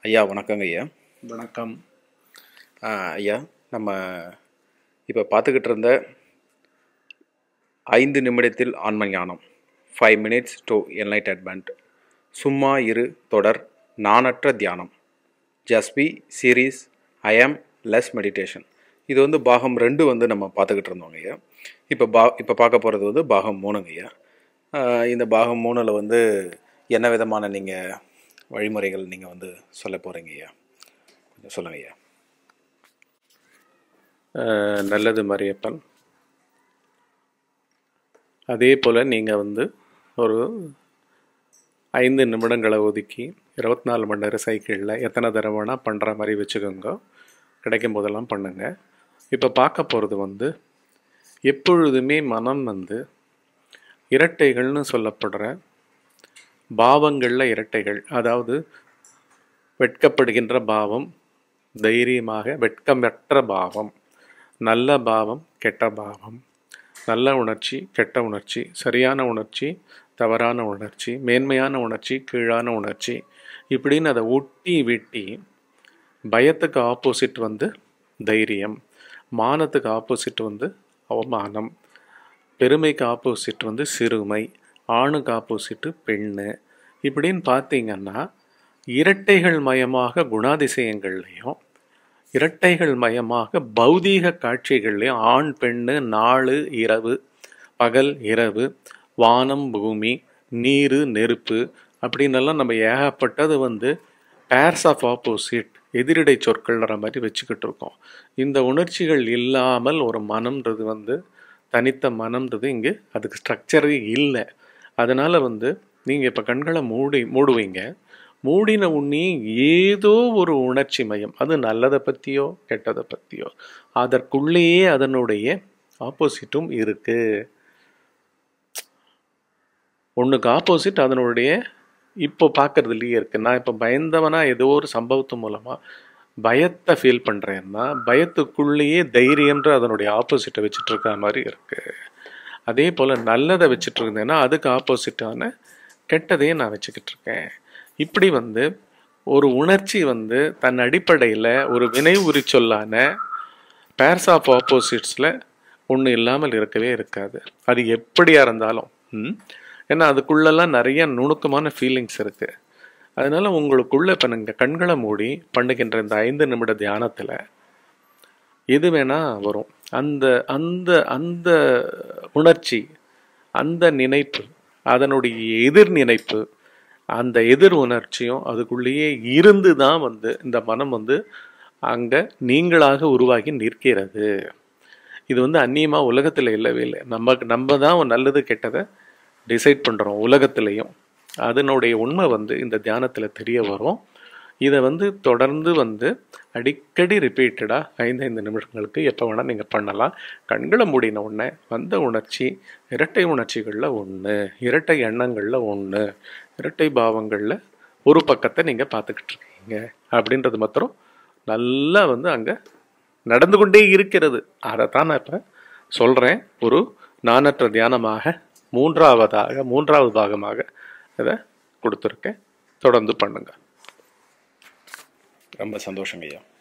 ஐயா வணக்கங்க ஐயா வணக்கம் ஆ, ஐயா நம்ம இப்போ பார்த்துக்கிட்டு இருந்த ஐந்து நிமிடத்தில் ஆன்ம ஞானம் ஃபைவ் மினிட்ஸ் டு என்லைட்டன்மெண்ட் சும்மா இரு தொடர் நாணற்ற தியானம் ஜஸ்பி சீரீஸ் ஐ ஆம் லெஸ் மெடிடேஷன் இது வந்து பாகம் ரெண்டு வந்து நம்ம பார்த்துக்கிட்டு இருந்தோங்க ஐயா இப்போ பா இப்போ பார்க்க போகிறது வந்து பாகம் மூணுங்க ஐயா ஆ, இந்த பாகம் மூணில் வந்து என்ன விதமான நீங்கள் வழிமுறைகள் நீங்கள் வந்து சொல்ல போகிறீங்க ஐயா கொஞ்சம் சொல்லுங்க ஐயா அஹ், நல்லது மரியப்பன் அதே போல் நீங்கள் வந்து ஒரு ஐந்து நிமிடங்களை ஒதுக்கி இருபத்தி நாலு மணி நேரம் சைக்கிளில் எத்தனை தடவை வேணால் பண்ணுற மாதிரி வச்சுக்கோங்க கிடைக்கும் போதெல்லாம் பண்ணுங்கள் இப்போ பார்க்க போகிறது வந்து எப்பொழுதுமே மனம் வந்து இரட்டைகள்னு சொல்லப்படுற பாவங்களில் இரட்டைகள் அதாவது வெட்கப்படுகின்ற பாவம் தைரியமாக வெட்கமற்ற பாவம் நல்ல பாவம் கெட்ட பாவம் நல்ல உணர்ச்சி கெட்ட உணர்ச்சி சரியான உணர்ச்சி தவறான உணர்ச்சி மேன்மையான உணர்ச்சி கீழான உணர்ச்சி இப்படின்னு அதை ஒட்டி வெட்டி பயத்துக்கு ஆப்போசிட் வந்து தைரியம் மானத்துக்கு ஆப்போசிட் வந்து அவமானம் பெருமைக்கு ஆப்போசிட் வந்து சிறுமை ஆணுக்கு ஆப்போசிட்டு பெண்ணு இப்படின்னு பார்த்தீங்கன்னா இரட்டைகள் மயமாக குணாதிசயங்கள்லையும் இரட்டைகள் மயமாக பௌதீக காட்சிகள்லையும் ஆண் பெண்ணு நாள் இரவு பகல் இரவு வானம் பூமி நீர் நெருப்பு அப்படின்னெல்லாம் நம்ம ஏகப்பட்டது வந்து பேர்ஸ் ஆஃப் ஆப்போசிட் எதிரிடை சொற்கள்ன்ற மாதிரி வச்சுக்கிட்டு இருக்கோம் இந்த உணர்ச்சிகள் இல்லாமல் ஒரு மனம்ன்றது வந்து தனித்த மனம்ன்றது இங்கே அதுக்கு ஸ்ட்ரக்சரே இல்லை அதனால் வந்து நீங்கள் இப்போ கண்களை மூடி மூடுவீங்க மூடின உன்னே ஏதோ ஒரு உணர்ச்சி மையம் அது நல்லதை பற்றியோ கெட்டதை பற்றியோ அதற்குள்ளேயே அதனுடைய ஆப்போசிட்டும் இருக்குது ஒன்றுக்கு ஆப்போசிட் அதனுடைய இப்போ பார்க்கறதுலயே இருக்கு நான் இப்போ பயந்தவனா ஏதோ ஒரு சம்பவத்து மூலமாக பயத்தை ஃபீல் பண்ணுறேன்னா பயத்துக்குள்ளேயே தைரியன்ற அதனுடைய ஆப்போசிட்டை வச்சுட்டு இருக்கிற மாதிரி இருக்கு அதே போல் நல்லதை வச்சுட்டு இருந்தேன்னா அதுக்கு ஆப்போசிட்டான கெட்டதையும் நான் வச்சுக்கிட்டு இருக்கேன் இப்படி வந்து ஒரு உணர்ச்சி வந்து தன் அடிப்படையில் ஒரு வினை உரி சொல்லான பேர்ஸ் ஆஃப் ஆப்போசிட்ஸில் ஒன்று இல்லாமல் இருக்கவே இருக்காது அது எப்படியா இருந்தாலும் ம்? ஏன்னா அதுக்குள்ளெல்லாம் நிறைய நுணுக்கமான ஃபீலிங்ஸ் இருக்கு அதனால உங்களுக்குள்ள இப்போ நீங்கள் கண்களை மூடி பண்ணுகின்ற இந்த ஐந்து நிமிட தியானத்தில் எது வேணா வரும் அந்த அந்த அந்த உணர்ச்சி அந்த நினைப்பு அதனுடைய எதிர் நினைப்பு அந்த எதிர் உணர்ச்சியும் அதுக்குள்ளேயே இருந்து தான் வந்து இந்த மனம் வந்து அங்கே நீங்களாக உருவாகி நிற்கிறது இது வந்து அந்நியமாக உலகத்தில் இல்லவே இல்லை நமக்கு நம்ம தான் நல்லது கெட்டதை டிசைட் பண்ணுறோம் உலகத்திலையும் அதனுடைய உண்மை வந்து இந்த தியானத்தில் தெரிய வரும் இதை வந்து தொடர்ந்து வந்து அடிக்கடி ரிப்பீட்டடாக ஐந்து ஐந்து நிமிடங்களுக்கு எப்போ வேணால் நீங்கள் பண்ணலாம் கண்களை மூடின உடனே வந்த உணர்ச்சி இரட்டை உணர்ச்சிகளில் ஒன்று இரட்டை எண்ணங்களில் ஒன்று இரட்டை பாவங்களில் ஒரு பக்கத்தை நீங்கள் பார்த்துக்கிட்டு இருக்கீங்க அப்படின்றது மாத்திரம் நல்லா வந்து அங்கே நடந்து கொண்டே இருக்கிறது அதை தான் நான் இப்போ சொல்கிறேன் ஒரு நானற்ற தியானமாக மூன்றாவதாக மூன்றாவது பாகமாக இதை கொடுத்துருக்கேன் தொடர்ந்து பண்ணுங்கள் ரொம்ப சந்தோஷங்க ஐயா